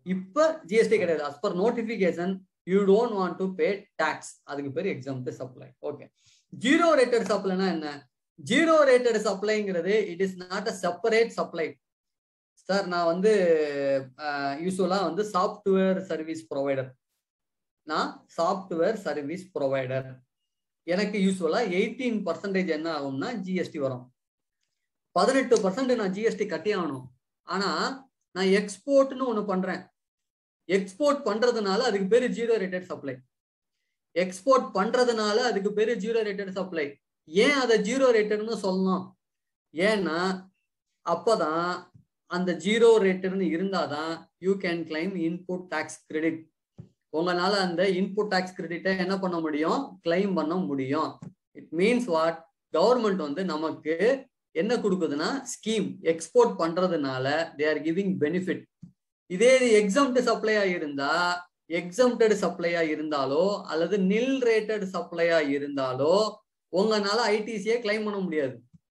இப்ப ஜிஎஸ்டி கிடையாது as per notification you don't want to pay tax அதுக்கு பேர் exempt supply okay zero rated சப்ளைனா என்ன ஜீரோ ரேட்டட் சப்ளைங்கிறது it is not a separate supply sir நான் வந்து யூஸ்வலா வந்து சாஃப்ட்வேர் சர்வீஸ் ப்ரொவைடர் நான் சாஃப்ட்வேர் சர்வீஸ் ப்ரொவைடர் எனக்கு யூஸ்வலா எயிட்டீன் பர்சன்டேஜ் என்ன ஆகும்னா ஜிஎஸ்டி வரும் பதினெட்டு பர்சன்ட் நான் ஜிஎஸ்டி கட்டி ஆகணும் ஆனா நான் எக்ஸ்போர்ட்னு ஒண்ணு பண்றேன் எக்ஸ்போர்ட் பண்றதுனால அதுக்கு பேரு ஜீரோ ரேட்டட் சப்ளை எக்ஸ்போர்ட் பண்றதுனால அதுக்கு பேரு ஜீரோ ரேட்டட் சப்ளை ஏன் அதை ஜீரோ ரேட்டட்னு சொல்லணும் ஏன்னா அப்பதான் அந்த ஜீரோ ரேட்டட்னு இருந்தாதான் you can claim input tax credit உங்களால அந்த இன்புட் டாக்ஸ் கிரெடிட்டை என்ன பண்ண முடியும் கிளைம் பண்ண முடியும் இட் மீன்ஸ் வாட் கவர்மெண்ட் வந்து நமக்கு என்ன கொடுக்குதுன்னா ஸ்கீம் எக்ஸ்போர்ட் பண்றதுனால தே ஆர் கிவிங் பெனிஃபிட் இதே இது எக்ஸம்ட் சப்ளையா இருந்தா எக்ஸம்டட் சப்ளையா இருந்தாலோ அல்லது நில் ரேட்டட் சப்ளையா இருந்தாலோ உங்களால ஐடிசியை கிளைம் பண்ண முடியாது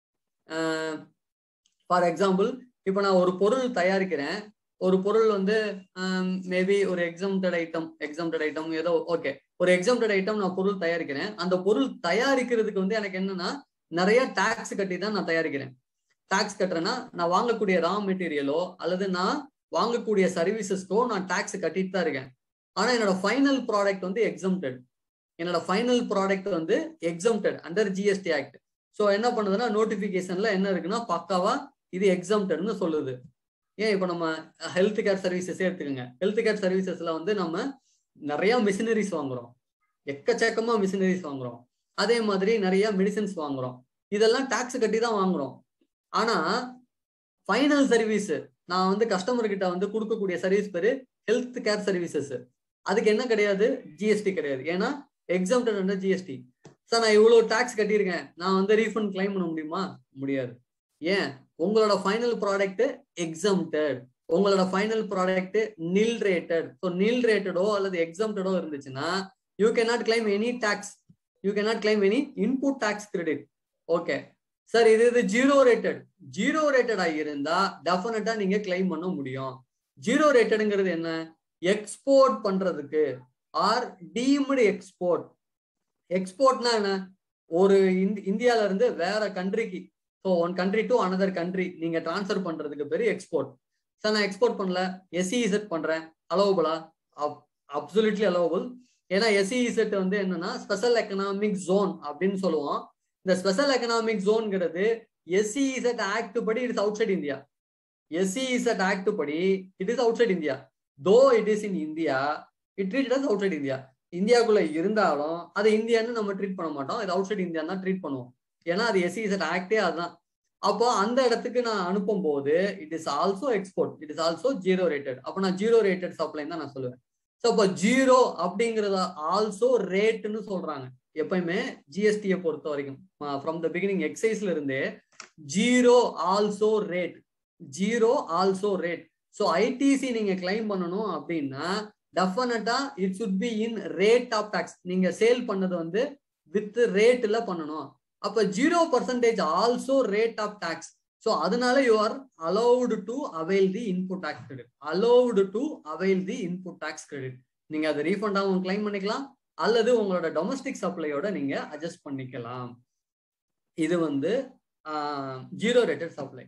ஃபார் எக்ஸாம்பிள் இப்போ நான் ஒரு பொருள் தயாரிக்கிறேன் ஒரு பொருள் வந்து மேபி ஒரு எக்ஸம்டட் ஐட்டம் எக்ஸம்டட் ஐட்டம் ஏதோ ஓகே ஒரு எக்ஸம்டட் ஐட்டம் நான் பொருள் தயாரிக்கிறேன் அந்த பொருள் தயாரிக்கிறதுக்கு வந்து எனக்கு என்னன்னா நிறைய டாக்ஸ் கட்டி தான் நான் தயாரிக்கிறேன் டாக்ஸ் கட்டுறேன்னா நான் வாங்கக்கூடிய ரா மெட்டீரியலோ அல்லது நான் வாங்கக்கூடிய சர்வீசஸ்க்கோ நான் டாக்ஸ் கட்டிட்டு தான் இருக்கேன் ஆனா என்னோட ஃபைனல் ப்ராடக்ட் வந்து எக்ஸம்டட் என்னோட ஃபைனல் ப்ராடக்ட் வந்து exempted under GST act so என்ன பண்ணுதுன்னா நோட்டிபிகேஷன்ல என்ன இருக்குன்னா பக்காவா இது எக்ஸம்டட்னு சொல்லுது ஏன் இப்போ நம்ம ஹெல்த் கேர் சர்வீசஸே எடுத்துக்கோங்க ஹெல்த் கேர் சர்வீசஸ்ல வந்து நம்ம நிறைய மிஷினரிஸ் வாங்குறோம் எக்கச்சக்கமா மிஷினரிஸ் வாங்குறோம் அதே மாதிரி நிறைய மெடிசன்ஸ் வாங்குறோம் இதெல்லாம் டாக்ஸ் கட்டி தான் வாங்குறோம் ஆனா ஃபைனல் சர்வீஸ் நான் வந்து கஸ்டமர் கிட்ட வந்து கொடுக்கக்கூடிய சர்வீஸ் பேரு ஹெல்த் கேர் சர்வீசஸ் அதுக்கு என்ன கிடையாது ஜிஎஸ்டி கிடையாது ஏன்னா எக்ஸாம்டட் அண்டர் ஜிஎஸ்டி சார் நான் இவ்வளவு டாக்ஸ் கட்டியிருக்கேன் நான் வந்து ரீஃபண்ட் கிளைம் பண்ண முடியுமா முடியாது ஏன் உங்களோட ஃபைனல் ப்ராடக்ட் எக்ஸம்டட் உங்களோட final product nil rated so nil ரேட்டடோ அல்லது எக்ஸம்டடோ இருந்துச்சுன்னா you can not claim any tax you can not claim any input tax credit okay sir இது இது ஜீரோ ரேட்டட் ஜீரோ ரேட்டடா இருந்தா டெஃபினட்டா நீங்க கிளைம் பண்ண முடியும் ஜீரோ ரேட்டடுங்கிறது என்ன எக்ஸ்போர்ட் பண்றதுக்கு ஆர் டீம்டு எக்ஸ்போர்ட் எக்ஸ்போர்ட்னா என்ன ஒரு இந்தியால இருந்து வேற கண்ட்ரிக்கு so one country to another country நீங்க டிரான்ஸ்ஃபர் பண்றதுக்கு பேரு எக்ஸ்போர்ட் சார் நான் எக்ஸ்போர்ட் பண்ணல எஸ்இசெட் பண்றேன் அலோவபிளா அப்சுலிட்லி அலோவபிள் ஏன்னா எஸ்இசெட் வந்து என்னன்னா ஸ்பெஷல் எக்கனாமிக் ஜோன் அப்படின்னு சொல்லுவோம் இந்த ஸ்பெஷல் எக்கனாமிக் ஜோன்ங்கிறது எஸ்இசெட் ஆக்ட் படி it's outside India SEZ act படி it is outside India though it is in India it treat as outside India இந்தியாக்குள்ள இருந்தாலும் அதை இந்தியான்னு நம்ம ட்ரீட் பண்ண மாட்டோம் இது அவுட் சைட் இந்தியா தான் ட்ரீட் பண்ணுவோம் ஏன்னா அது எஸ்இசெட் ஆக்டே அதுதான் அப்போ அந்த இடத்துக்கு நான் அனுப்பும் போது it is also export it is also zero rated அப்போ நான் ஜீரோ ரேட்டட் சப்ளை தான் நான் சொல்லுவேன் ஸோ அப்போ ஜீரோ அப்படிங்கிறத ஆல்சோ ரேட்னு சொல்றாங்க எப்பயுமே ஜிஎஸ்டியை பொறுத்த வரைக்கும் ஃப்ரம் த பிகினிங் எக்ஸைஸ்ல இருந்தே zero also rate zero also rate so ITC நீங்க கிளைம் பண்ணணும் அப்படின்னா definitely it should be in rate of tax நீங்க சேல் பண்ணது வந்து வித் ரேட்ல பண்ணணும் அப்ப zero percentage also rate of tax so அதனால you are allowed to avail the input tax credit allowed to avail the input tax credit நீங்க அதை ரீஃபண்டாகவும் claim பண்ணிக்கலாம் அல்லது உங்களோட டொமஸ்டிக் சப்ளையோட நீங்க அட்ஜஸ்ட் பண்ணிக்கலாம் இது வந்து zero rated supply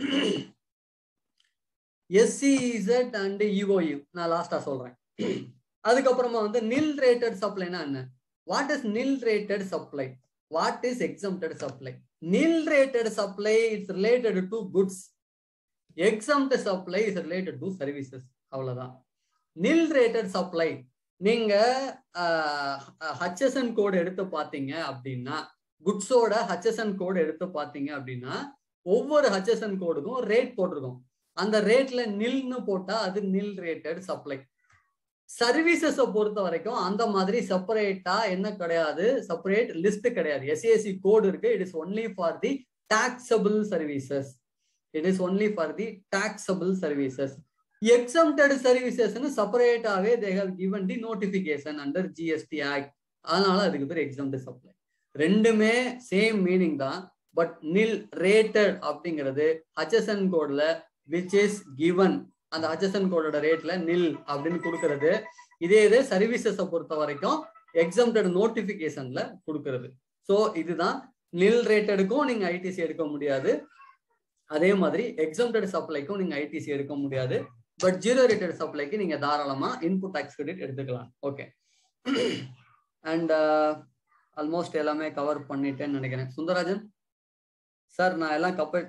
SEZ and EOU நான் லாஸ்டா சொல்றேன் அதுக்கப்புறமா வந்து நில் ரேட்டட் சப்ளைனா என்ன what is nil rated supply what is exempted supply nil rated supply it's related to goods exempt supply is related to services அவ்வளவுதான் நில் ரேட்டட் சப்ளை நீங்க ஹச்எஸ்என் கோடு எடுத்து பார்த்தீங்க அப்படின்னா குட்ஸோட ஹச்எஸ்என் கோடு எடுத்து பார்த்தீங்க அப்படின்னா ஒவ்வொரு ஹச்எஸ்என் கோடுக்கும் ரேட் போட்டிருக்கும் அந்த ரேட்ல நில்னு போட்டா அது நில் ரேட்டட் சப்ளை சர்வீசஸை பொறுத்த வரைக்கும் அந்த மாதிரி செப்பரேட்டா என்ன கிடையாது செப்பரேட் லிஸ்ட் கிடையாது எஸ்ஏசி கோடு இருக்கு it is only for the taxable services it is only for the taxable services exempted சர்வீசஸ்னு செப்பரேட்டாவே they have given the notification under GST act அதனால அதுக்கு பேர் எக்ஸம்ட் சப்ளை ரெண்டுமே சேம் மீனிங் தான் but nil rated அப்படிங்கிறது HSN கோட்ல which is given அந்த ஹச்எஸ்என் கோடோட ரேட்ல நில் அப்படின்னு கொடுக்கறது இதே இது சர்வீசஸை பொறுத்த வரைக்கும் எக்ஸம்டட் நோட்டிபிகேஷன்ல கொடுக்கறது ஸோ இதுதான் நில் ரேட்டடுக்கும் நீங்க ஐடிசி எடுக்க முடியாது அதே மாதிரி எக்ஸம்டட் சப்ளைக்கும் நீங்க ஐடிசி எடுக்க முடியாது பட் ஜீரோ ரேட்டட் சப்ளைக்கு நீங்க தாராளமா இன்புட் டாக்ஸ் கிரெடிட் எடுத்துக்கலாம் ஓகே அண்ட் ஆல்மோஸ்ட் எல்லாமே கவர் பண்ணிட்டேன்னு நினைக்கிறேன் சுந்தரராஜன் சார் நான் எல்லாம் கப்பல்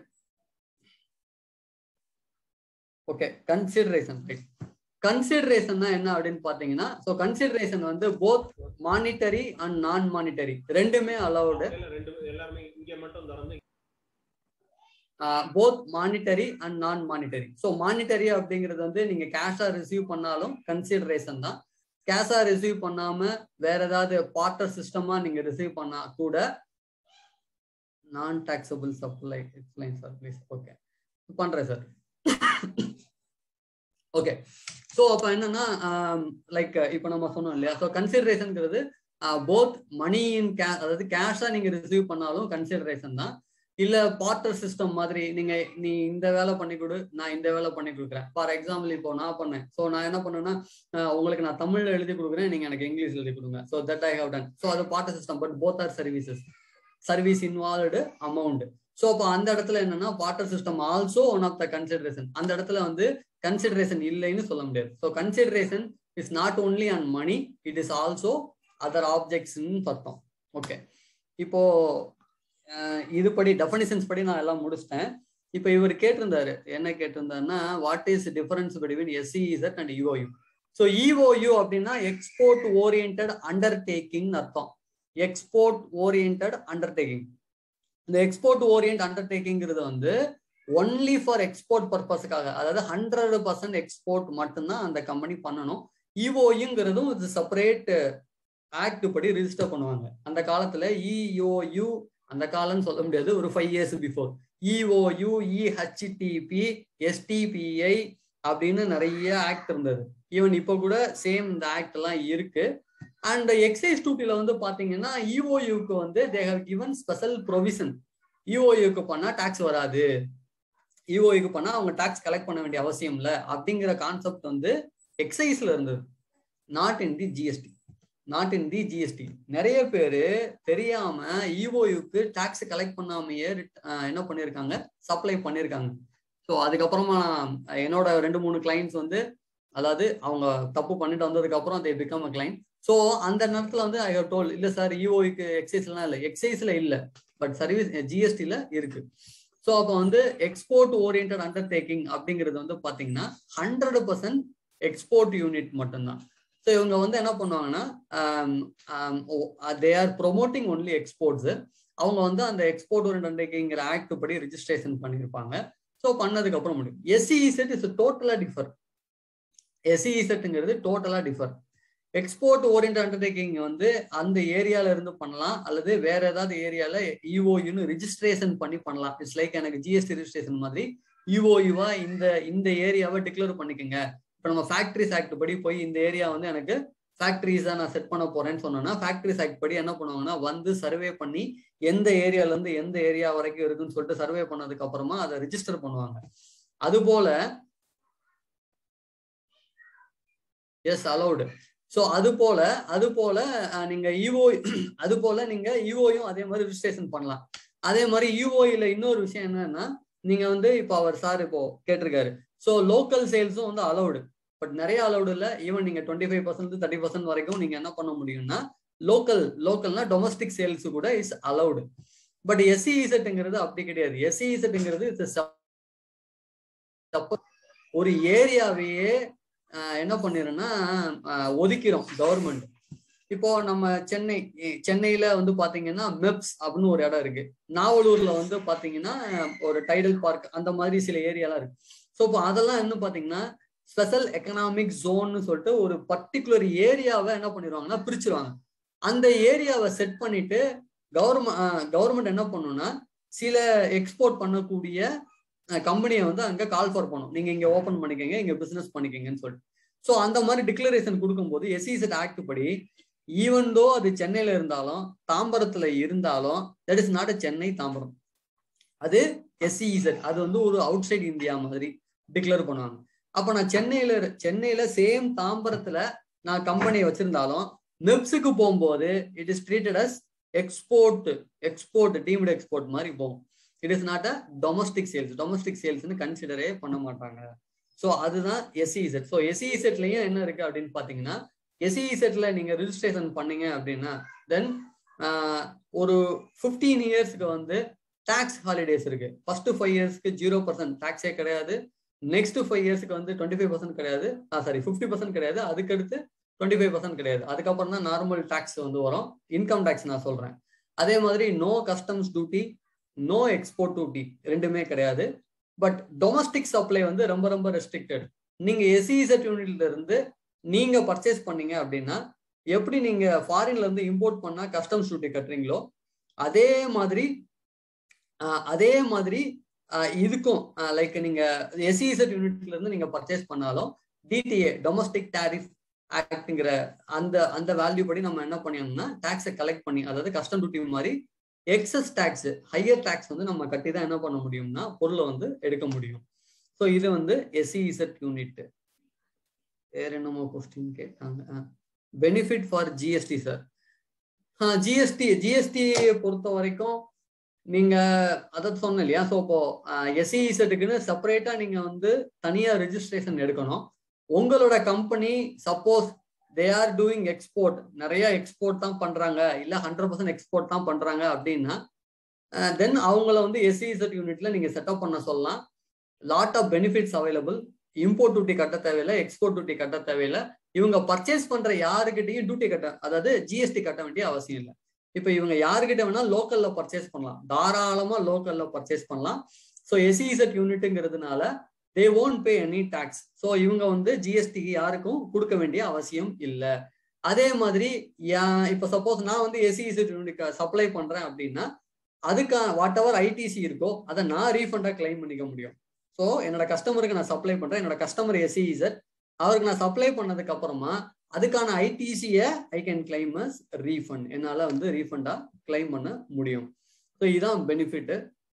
ஓகே கன்சிடரேஷன் ரைட் கன்சிடரேஷன் என்ன அப்படின்னு பாத்தீங்கன்னா ஸோ கன்சிடரேஷன் வந்து both monetary and non monetary ரெண்டுமே அலௌடு ரெண்டு எல்லாருமே இங்க மட்டும் திறந்து both monetary and non monetary so monetary அப்படிங்கிறது வந்து நீங்க கேஷா ரிசீவ் பண்ணாலும் கன்சிடரேஷன் தான் கேஷா ரிசீவ் பண்ணாம வேற ஏதாவது பார்ட்டர் சிஸ்டமா நீங்க ரிசீவ் பண்ணா கூட நான் taxable supply explain sir please okay பண்றேன் சார் ஓகே ஸோ அப்போ என்னன்னா லைக் இப்போ நம்ம சொன்னோம் இல்லையா ஸோ கன்சிடரேஷன்ங்கிறது போத் மணி இன் கே அதாவது கேஷா நீங்க ரிசீவ் பண்ணாலும் கன்சிடரேஷன் தான் இல்ல பார்ட்டர் சிஸ்டம் மாதிரி நீங்க நீ இந்த வேலை பண்ணி கொடு நான் இந்த வேலை பண்ணி கொடுக்குறேன் ஃபார் எக்ஸாம்பிள் இப்போ நான் பண்ணேன் ஸோ நான் என்ன பண்ணேன்னா உங்களுக்கு நான் தமிழ்ல எழுதி கொடுக்குறேன் நீங்க எனக்கு இங்கிலீஷ் எழுதி கொடுங்க so that I have done so அது barter system but both are services service involved amount so அப்போ அந்த இடத்துல என்னன்னா barter system also one of the consideration அந்த இடத்துல வந்து கன்சிடரேஷன் இல்லைன்னு சொல்ல முடியாது so consideration is not only on money it is also other ஆப்ஜெக்ட்ஸ்ன்னு அர்த்தம் ஓகே இப்போ இது படி டெஃபனிஷன்ஸ் படி நான் எல்லாம் முடிச்சிட்டேன் இப்போ இவர் கேட்டிருந்தாரு என்ன கேட்டிருந்தாருன்னா what is difference between SCEZ and EOU so EOU அப்படின்னா எக்ஸ்போர்ட் ஓரியன்ட் அண்டர்டேக்கிங் அர்த்தம் எக்ஸ்போர்ட் ஓரியன்ட் அண்டர்டேக்கிங் இந்த எக்ஸ்போர்ட் ஓரியன்ட் அண்டர்டேக்கிங்கிறது வந்து ஒன்லி ஃபார் எக்ஸ்போர்ட் பர்பஸுக்காக அதாவது ஹண்ட்ரட் பர்சன்ட் எக்ஸ்போர்ட் மட்டும்தான் அந்த கம்பெனி பண்ணணும் இஓயுங்கிறதும் இது செப்பரேட் ஆக்ட் படி ரிஜிஸ்டர் பண்ணுவாங்க அந்த காலத்துல இஓயு அந்த காலம்னு சொல்ல முடியாது ஒரு five years before EOU EHTP STPI அப்படின்னு நிறைய ஆக்ட் இருந்தது ஈவன் இப்போ கூட சேம் இந்த ஆக்ட் எல்லாம் இருக்கு அண்ட் எக்ஸைஸ் டியூட்டில வந்து பாத்தீங்கன்னா இஓயுக்கு வந்து they have given special provision இஓயுக்கு பண்ணா டாக்ஸ் வராது இஓயுக்கு பண்ணா அவங்க டாக்ஸ் கலெக்ட் பண்ண வேண்டிய அவசியம் இல்லை அப்படிங்கிற கான்செப்ட் வந்து எக்ஸைஸ்ல இருந்தது not in the GST not in the GST நிறைய பேரு தெரியாம இஓயுக்கு டாக்ஸ் கலெக்ட் பண்ணாமையே என்ன பண்ணிருக்காங்க சப்ளை பண்ணிருக்காங்க ஸோ அதுக்கப்புறமா என்னோட ரெண்டு மூணு கிளைண்ட்ஸ் வந்து அதாவது அவங்க தப்பு பண்ணிட்டு வந்ததுக்கு அப்புறம் they become a client so அந்த நேரத்துல வந்து ஐ ஹவ் டோல் இல்ல சார் இஓக்கு எக்ஸைஸ்லாம் இல்லை எக்ஸைஸ்ல இல்ல பட் சர்வீஸ் ஜிஎஸ்டில இருக்கு ஸோ அப்போ வந்து எக்ஸ்போர்ட் ஓரியன்ட் அண்டர்டேக்கிங் அப்படிங்கிறது வந்து பாத்தீங்கன்னா ஹண்ட்ரட் பர்சன்ட் எக்ஸ்போர்ட் யூனிட் மட்டும்தான் ஸோ இவங்க வந்து என்ன பண்ணுவாங்கன்னா they are promoting only exports அவங்க வந்து அந்த எக்ஸ்போர்ட் ஓரியன்ட் அண்டர்டேக்கிங்கிற ஆக்ட் படி ரிஜிஸ்ட்ரேஷன் பண்ணியிருப்பாங்க ஸோ பண்ணதுக்கு அப்புறம் முடியும் எஸ்சிஇசெட் இஸ் டோட்டலா டிஃபர் எஸ்சிஇசெட்டுங்கிறது டோட்டலா டிஃபர் எக்ஸ்போர்ட் ஓரியன்ட் அண்டர்டேக்கிங் வந்து அந்த ஏரியால இருந்து பண்ணலாம் அல்லது வேற ஏதாவது ஏரியால இஓயுன்னு ரிஜிஸ்ட்ரேஷன் பண்ணி பண்ணலாம் இட்ஸ் லைக் எனக்கு ஜிஎஸ்டி ரிஜிஸ்ட்ரேஷன் மாதிரி இஓயுவா இந்த இந்த ஏரியாவை டிக்ளேர் பண்ணிக்கோங்க இப்போ நம்ம ஃபேக்ட்ரிஸ் ஆக்ட் படி போய் இந்த ஏரியா வந்து எனக்கு ஃபேக்ட்ரிஸா நான் செட் பண்ண போறேன்னு சொன்னோம்னா ஃபேக்ட்ரிஸ் ஆக்ட் படி என்ன பண்ணுவாங்கன்னா வந்து சர்வே பண்ணி எந்த ஏரியால இருந்து எந்த ஏரியா வரைக்கும் இருக்குன்னு சொல்லிட்டு சர்வே பண்ணதுக்கு அப்புறமா அதை ரிஜிஸ்டர் பண்ணுவாங்க அது போல எஸ் அலௌடு ஸோ அது போல அது போல நீங்க இஓ அது போல நீங்க இஓயும் அதே மாதிரி ரிஜிஸ்ட்ரேஷன் பண்ணலாம் அதே மாதிரி இஓஇல இன்னொரு விஷயம் என்னன்னா நீங்க வந்து இப்போ அவர் சார் இப்போ கேட்டிருக்காரு ஸோ லோக்கல் சேல்ஸும் வந்து அலௌடு பட் நிறைய அலௌடு இல்லை ஈவன் நீங்க twenty five percent thirty percent வரைக்கும் நீங்க என்ன பண்ண முடியும்னா லோக்கல் லோக்கல்னா டொமஸ்டிக் சேல்ஸ் கூட இஸ் அலௌடு பட் எஸ்சி இசட்டுங்கிறது அப்படி கிடையாது எஸ்சி இசட்டுங்கிறது இட்ஸ் ஒரு ஏரியாவையே என்ன பண்ணிடும்னா ஒதுக்கிறோம் கவர்மெண்ட் இப்போ நம்ம சென்னை சென்னையில வந்து பாத்தீங்கன்னா மெப்ஸ் அப்படின்னு ஒரு இடம் இருக்கு நாவலூர்ல வந்து பாத்தீங்கன்னா ஒரு டைடல் பார்க் அந்த மாதிரி சில ஏரியாலாம் இருக்கு ஸோ இப்போ அதெல்லாம் என்ன பாத்தீங்கன்னா ஸ்பெஷல் எக்கனாமிக் ஜோன்னு சொல்லிட்டு ஒரு பர்டிகுலர் ஏரியாவை என்ன பண்ணிடுவாங்கன்னா பிரிச்சிருவாங்க அந்த ஏரியாவை செட் பண்ணிட்டு கவர்மெண்ட் கவர்மெண்ட் என்ன பண்ணும்னா சில எக்ஸ்போர்ட் பண்ணக்கூடிய கம்பெனியை வந்து அங்க கால் ஃபார் பண்ணும் நீங்க இங்க ஓபன் பண்ணிக்கங்க இங்க பிசினஸ் பண்ணிக்கங்கன்னு சொல்லிட்டு ஸோ அந்த மாதிரி டிக்ளரேஷன் கொடுக்கும்போது எஸ்இசெட் ஆக்ட் படி ஈவன் தோ அது சென்னையில இருந்தாலும் தாம்பரத்துல இருந்தாலும் that is not a Chennai Tambaram அது எஸ்இசெட் அது வந்து ஒரு அவுட் சைட் இந்தியா மாதிரி டிக்ளேர் பண்ணுவாங்க அப்ப நான் சென்னையில இரு- சென்னையில சேம் தாம்பரத்துல நான் கம்பெனி வச்சிருந்தாலும் மெப்ஸுக்கு போகும்போது it is treated as export export deemed export மாதிரி போகும் it is not a domestic sales domestic சேல்ஸ்னு கன்சிடரே பண்ண மாட்டாங்க ஸோ அதுதான் எஸ்இசெட் ஸோ எஸ்இசெட்லயும் என்ன இருக்கு அப்படின்னு பாத்தீங்கன்னா எஸ்இசெட்ல நீங்க ரிஜிஸ்ட்ரேஷன் பண்ணீங்க அப்படின்னா தென் ஒரு ஃபிஃப்டீன் இயர்ஸ்க்கு வந்து டாக்ஸ் ஹாலிடேஸ் இருக்கு ஃபர்ஸ்ட் ஃபைவ் இயர்ஸ்க்கு ஜீரோ பர்சன்ட் டாக்ஸே கிடையாது நெக்ஸ்ட் ஃபைவ் இயர்ஸ்க்கு வந்து டுவெண்ட்டி ஃபைவ் பர்சன்ட் கிடையாது சாரி ஃபிஃப்டி பர்சன்ட் கிடையாது அதுக்கடுத்து டுவெண்ட்டி ஃபைவ் பர்சன்ட் கிடையாது அதுக்கப்புறம் தான் நார்மல் டாக்ஸ் வந்து வரும் இன்கம் டாக்ஸ் நான் சொல்றேன் அதே மாதிரி no customs duty no export duty ரெண்டுமே கிடையாது பட் டொமஸ்டிக் சப்ளை வந்து ரொம்ப ரொம்ப ரெஸ்ட்ரிக்டட் நீங்க எஸ்இசெட் யூனிட்ல இருந்து நீங்க பர்ச்சேஸ் பண்ணீங்க அப்படின்னா எப்படி நீங்க ஃபாரின்ல இருந்து இம்போர்ட் பண்ணா கஸ்டம்ஸ் டியூட்டி கட்டுறீங்களோ அதே மாதிரி ஆஹ் அதே மாதிரி ஆஹ் இதுக்கும் லைக் நீங்க எஸ்இசெட் யூனிட்ல இருந்து நீங்க பர்ச்சேஸ் பண்ணாலும் டிடிஏ டொமஸ்டிக் டாரிஃப் ஆக்ட்ங்கிற அந்த அந்த வேல்யூ படி நம்ம என்ன பண்ணியோம்னா டாக்ஸை கலெக்ட் பண்ணி அதாவது கஸ்டம் டியூட்டி மாதிரி எக்ஸஸ் டேக்ஸ் ஹையர் டேக்ஸ் வந்து நம்ம கட்டி தான் என்ன பண்ண முடியும்னா பொருளை வந்து எடுக்க முடியும் ஸோ இது வந்து எஸ்இசெட் யூனிட் வேற என்னமோ கொஸ்டின் கேட்டாங்க benefit for GST sir GST GST பொறுத்த வரைக்கும் நீங்க அதை சொன்ன இல்லையா ஸோ இப்போ எஸ்இசெட்டுக்குன்னு செப்பரேட்டா நீங்க வந்து தனியா ரெஜிஸ்ட்ரேஷன் எடுக்கணும் உங்களோட company suppose they are doing export நிறைய எக்ஸ்போர்ட் தான் பண்றாங்க இல்ல ஹண்ட்ரட் பர்சன்ட் எக்ஸ்போர்ட் தான் பண்றாங்க அப்படின்னா தென் அவங்கள வந்து எஸ்இசெட் யூனிட்ல நீங்க செட்டப் பண்ண சொல்லலாம் lot of benefits available import duty கட்ட தேவையில்லை எக்ஸ்போர்ட் டியூட்டி கட்ட தேவையில்லை இவங்க பர்ச்சேஸ் பண்ற யாருக்கிட்டையும் டியூட்டி கட்ட அதாவது ஜிஎஸ்டி கட்ட வேண்டிய அவசியம் இல்லை இப்போ இவங்க யாருக்கிட்ட வேணா லோக்கல்ல பர்ச்சேஸ் பண்ணலாம் தாராளமா லோக்கல்ல பர்ச்சேஸ் பண்ணலாம் ஸோ எஸ்இசெட் யூனிட்டுங்கிறதுனால they won't pay any tax so இவங்க வந்து ஜிஎஸ்டிக்கு யாருக்கும் கொடுக்க வேண்டிய அவசியம் இல்லை அதே மாதிரி இப்போ சப்போஸ் நான் வந்து எஸ்இசெட் யூனிட் சப்ளை பண்றேன் அப்படின்னா அதுக்கான வாட் எவர் ஐடிசி இருக்கோ அதை நான் ரீஃபண்டா கிளைம் பண்ணிக்க முடியும் ஸோ என்னோட கஸ்டமருக்கு நான் சப்ளை பண்றேன் என்னோட கஸ்டமர் எஸ்இசெட் அவருக்கு நான் சப்ளை பண்ணதுக்கு அப்புறமா அதுக்கான ஐடிசியை I can claim as refund என்னால் வந்து ரீஃபண்டா கிளைம் பண்ண முடியும் ஸோ இதுதான் பெனிஃபிட்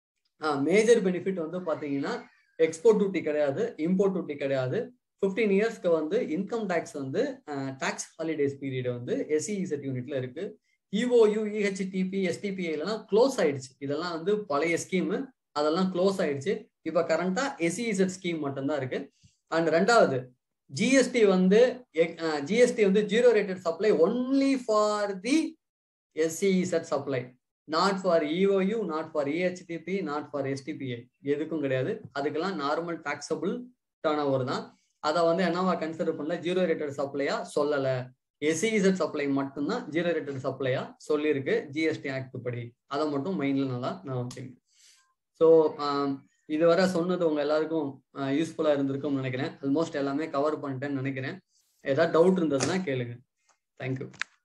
மேஜர் பெனிஃபிட் வந்து பார்த்தீங்கன்னா எக்ஸ்போர்ட் டியூட்டி கிடையாது இம்போர்ட் டியூட்டி கிடையாது ஃபிஃப்டீன் இயர்ஸ்க்கு வந்து இன்கம் டேக்ஸ் வந்து டாக்ஸ் ஹாலிடேஸ் பீரியட் வந்து எஸ்இசெட் யூனிட்ல இருக்கு இஓயு இஹெச்டிபி எஸ்டிபிஐலாம் க்ளோஸ் ஆயிடுச்சு இதெல்லாம் வந்து பழைய ஸ்கீமு அதெல்லாம் க்ளோஸ் ஆயிடுச்சு இப்போ கரண்டா எஸ்இசெட் ஸ்கீம் மட்டும்தான் இருக்கு அண்ட் ரெண்டாவது ஜிஎஸ்டி வந்து ஜிஎஸ்டி வந்து zero rated supply only for the SCEZ supply not for EOU not for EHTP not for STPI எதுக்கும் கிடையாது அதுக்கெல்லாம் நார்மல் டாக்ஸபிள் டர்ன் ஓவர் தான் அதை வந்து என்னவா கன்சிடர் பண்ணல ஜீரோ ரேட்டட் சப்ளையா சொல்லலை எஸ்இசெட் சப்ளை மட்டும்தான் ஜீரோ ரேட்டட் சப்ளையா சொல்லியிருக்கு ஜிஎஸ்டி ஆக்ட் படி அதை மட்டும் மைண்ட்ல நல்லா நான் வச்சுக்கேன் ஸோ இதுவரை சொன்னது உங்க எல்லாருக்கும் யூஸ்ஃபுல்லா இருந்திருக்கும்னு நினைக்கிறேன் ஆல்மோஸ்ட் எல்லாமே கவர் பண்ணிட்டேன்னு நினைக்கிறேன் ஏதாவது டவுட் இருந்ததுன்னா கேளுங்க தேங்க்யூ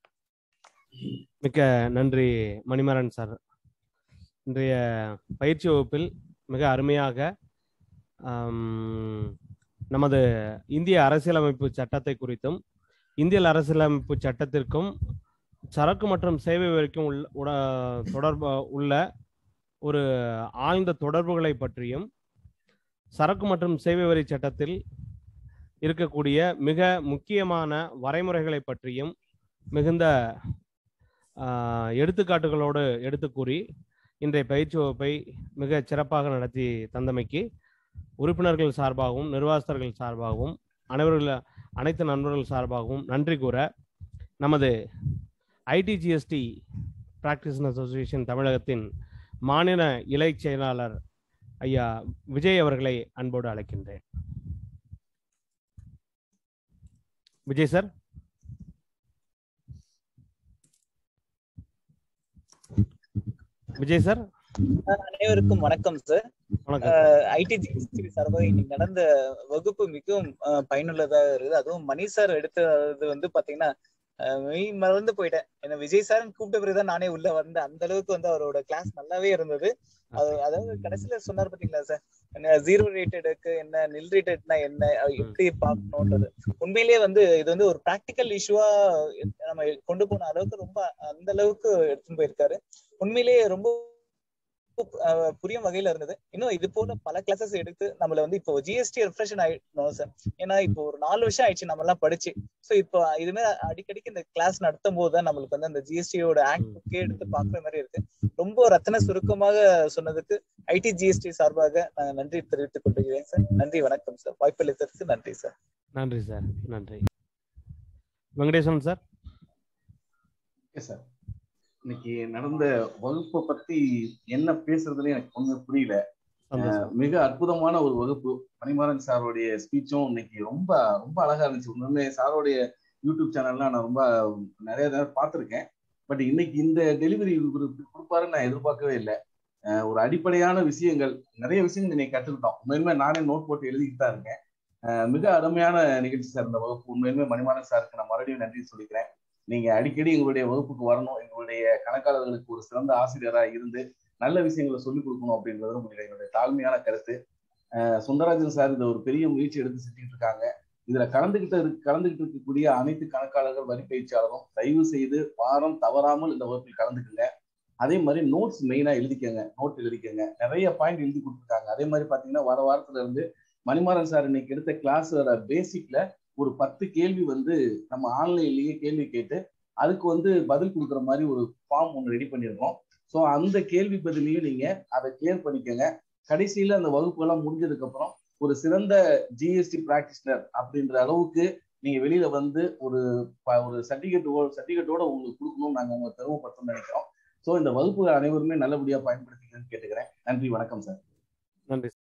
மிக்க நன்றி மணிமாறன் சார் இன்றைய பயிற்சி வகுப்பில் மிக அருமையாக நமது இந்திய அரசியலமைப்பு சட்டத்தை குறித்தும் இந்திய அரசியலமைப்பு சட்டத்திற்கும் சரக்கு மற்றும் சேவை வரைக்கும் உள்ள தொடர்பு உள்ள ஒரு ஆழ்ந்த தொடர்புகளை பற்றியும் சரக்கு மற்றும் சேவை வரி சட்டத்தில் இருக்கக்கூடிய மிக முக்கியமான வரைமுறைகளை பற்றியும் மிகுந்த எடுத்துக்காட்டுகளோடு எடுத்து கூறி இன்றைய பயிற்சி வகுப்பை மிக சிறப்பாக நடத்தி தந்தமைக்கு உறுப்பினர்கள் சார்பாகவும் நிர்வாகஸ்தர்கள் சார்பாகவும் அனைவர்கள் அனைத்து நண்பர்கள் சார்பாகவும் நன்றி கூற நமது ஐடிஜிஎஸ்டி பிராக்டிஸ் அசோசியேஷன் தமிழகத்தின் மாநில இலை செயலாளர் ஐயா விஜய் அவர்களை அன்போடு அழைக்கின்றேன் விஜய் சார் விஜய் சார் அனைவருக்கும் வணக்கம் சார் ஐடி ஜிஎஸ்டி சார்பாக இன்னைக்கு நடந்த வகுப்பு மிகவும் பயனுள்ளதாக இருக்குது அதுவும் மணி சார் எடுத்தது வந்து பாத்தீங்கன்னா மெய் மறந்து போயிட்டேன் என்ன விஜய் சார் கூப்பிட்ட பிறகுதான் நானே உள்ள வந்தேன் அந்த அளவுக்கு வந்து அவரோட கிளாஸ் நல்லாவே இருந்தது அது அதாவது கடைசியில சொன்னார் பாத்தீங்களா சார் என்ன ஜீரோ ரேட்டடுக்கு என்ன நில் ரேட்டட்னா என்ன எப்படி பார்க்கணும்ன்றது உண்மையிலேயே வந்து இது வந்து ஒரு ப்ராக்டிக்கல் இஷ்யூவா நம்ம கொண்டு போன அளவுக்கு ரொம்ப அந்த அளவுக்கு எடுத்துன்னு போயிருக்காரு உண்மையிலேயே ரொம்ப அஹ், புரியும் வகையில இருந்தது இன்னும் இது போல பல கிளாஸஸ் எடுத்து நம்மள வந்து இப்போ ஜிஎஸ்டி ரெஃப்ரெஷன் ஆயிடணும் சார் ஏன்னா இப்போ ஒரு நாலு வருஷம் ஆயிடுச்சு நம்ம எல்லாம் படிச்சு சோ இப்போ இதுமே அடிக்கடிக்கு இந்த கிளாஸ் நடத்தும் போது தான் நம்மளுக்கு வந்து அந்த ஜிஎஸ்டியோட ஆக்ட் புக்கே எடுத்து பாக்குற மாதிரி இருக்கு ரொம்ப ரத்தன சுருக்கமாக சொன்னதுக்கு ஐடி ஜிஎஸ்டி சார்பாக நான் நன்றி தெரிவித்துக் கொள்கிறேன் சார் நன்றி வணக்கம் சார் வாய்ப்பளித்ததற்கு நன்றி சார் நன்றி சார் நன்றி வெங்கடேசன் சார் ஓகே சார் இன்னைக்கு நடந்த வகுப்பை பத்தி என்ன பேசுறதுன்னு எனக்கு ஒண்ணுமே புரியல சந்தோஷம் மிக அற்புதமான ஒரு வகுப்பு மணிமாறன் சாரோடைய ஸ்பீச்சும் இன்னைக்கு ரொம்ப ரொம்ப அழகா இருந்துச்சு உண்மையுமே சாரோடைய யூடியூப் சேனல்லாம் நான் ரொம்ப நிறைய நேரம் பார்த்துருக்கேன் பட் இன்னைக்கு இந்த டெலிவரி கொடுப்பாருன்னு நான் எதிர்பார்க்கவே இல்லை அஹ் ஒரு அடிப்படையான விஷயங்கள் நிறைய விஷயங்கள் இன்னைக்கு கற்றுக்கிட்டோம் உண்மையுமே நானே நோட் போட்டு எழுதிக்கிட்டு தான் இருக்கேன் அஹ் மிக அருமையான நிகழ்ச்சி சார் இந்த வகுப்பு உண்மையுமே மணிமாறன் சாருக்கு நான் மறுபடியும் நன்றி சொல்லிக்கிறேன் நீங்க அடிக்கடி எங்களுடைய வகுப்புக்கு வரணும் எங்களுடைய கணக்காளர்களுக்கு ஒரு சிறந்த ஆசிரியரா இருந்து நல்ல விஷயங்களை சொல்லிக் கொடுக்கணும் அப்படின்றது உங்களுடைய என்னுடைய தாழ்மையான கருத்து அஹ் சுந்தரராஜன் சார் இதை ஒரு பெரிய முயற்சி எடுத்து செஞ்சுட்டு இருக்காங்க இதுல கலந்துகிட்டு இரு- கலந்துகிட்டு இருக்கக்கூடிய அனைத்து கணக்காளர்கள் வரி பயிற்சியாளரும் தயவு செய்து வாரம் தவறாமல் இந்த வகுப்பில் கலந்துக்குங்க அதே மாதிரி நோட்ஸ் மெயினா எழுதிக்கங்க நோட் எழுதிக்கங்க நிறைய பாயிண்ட் எழுதி கொடுத்துருக்காங்க அதே மாதிரி பாத்தீங்கன்னா வர வாரத்துல இருந்து மணிமாறன் சார் இன்னைக்கு எடுத்த கிளாஸ் பேசிக்ல ஒரு பத்து கேள்வி வந்து நம்ம ஆன்லைன்லயே கேள்வி கேட்டு அதுக்கு வந்து பதில் கொடுக்குற மாதிரி ஒரு ஃபார்ம் ஒன்று ரெடி பண்ணியிருக்கோம் ஸோ அந்த கேள்வி பதிலையும் நீங்க அதை கிளியர் பண்ணிக்கோங்க கடைசியில அந்த வகுப்பு எல்லாம் முடிஞ்சதுக்கு அப்புறம் ஒரு சிறந்த ஜிஎஸ்டி பிராக்டிஸ்னர் அப்படின்ற அளவுக்கு நீங்க வெளியில வந்து ஒரு ப- ஒரு சர்டிபிகேட் சர்டிபிகேட்டோட உங்களுக்கு கொடுக்கணும்னு நாங்க உங்களை பெருமைப்படுத்தணும்னு நினைக்கிறோம் ஸோ இந்த வகுப்பு அனைவருமே நல்லபடியா பயன்படுத்திக்கணும்னு கேட்டுக்கிறேன் நன்றி வணக்கம் சார் நன்றி